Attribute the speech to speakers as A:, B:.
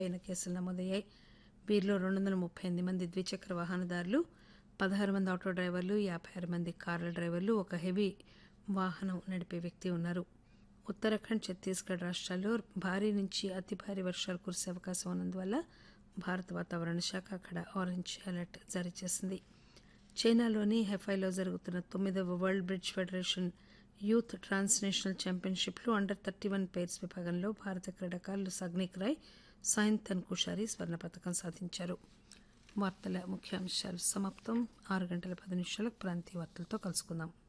A: పైన కేసులు నమోదయ్యాయి వీరిలో రెండు వందల ముప్పై ఎనిమిది మంది ద్విచక్ర వాహనదారులు పదహారు మంది ఆటో డ్రైవర్లు యాభై ఆరు మంది కార్ల డ్రైవర్లు ఒక హెవీ వాహనం నడిపే వ్యక్తి ఉన్నారు ఉత్తరాఖండ్ ఛత్తీస్గఢ్ రాష్ట్రాల్లో భారీ నుంచి అతి భారీ వర్షాలు కురిసే అవకాశం ఉన్నందువల్ల భారత వాతావరణ శాఖ అక్కడ ఆరెంజ్ అలర్ట్ జారీ చేసింది చైనాలోని హెఫైలో జరుగుతున్న తొమ్మిదవ world bridge federation youth transnational ఛాంపియన్షిప్లో అండర్ థర్టీ వన్ పేర్స్ విభాగంలో భారత క్రీడాకారులు సగ్నిక్ రాయ్ సాయంతన్ కుషారి స్వర్ణ పథకం సాధించారు వార్తల ముఖ్యాంశాలు సమాప్తం ఆరు గంటల పది నిమిషాలకు ప్రాంతీయ వార్తలతో కలుసుకుందాం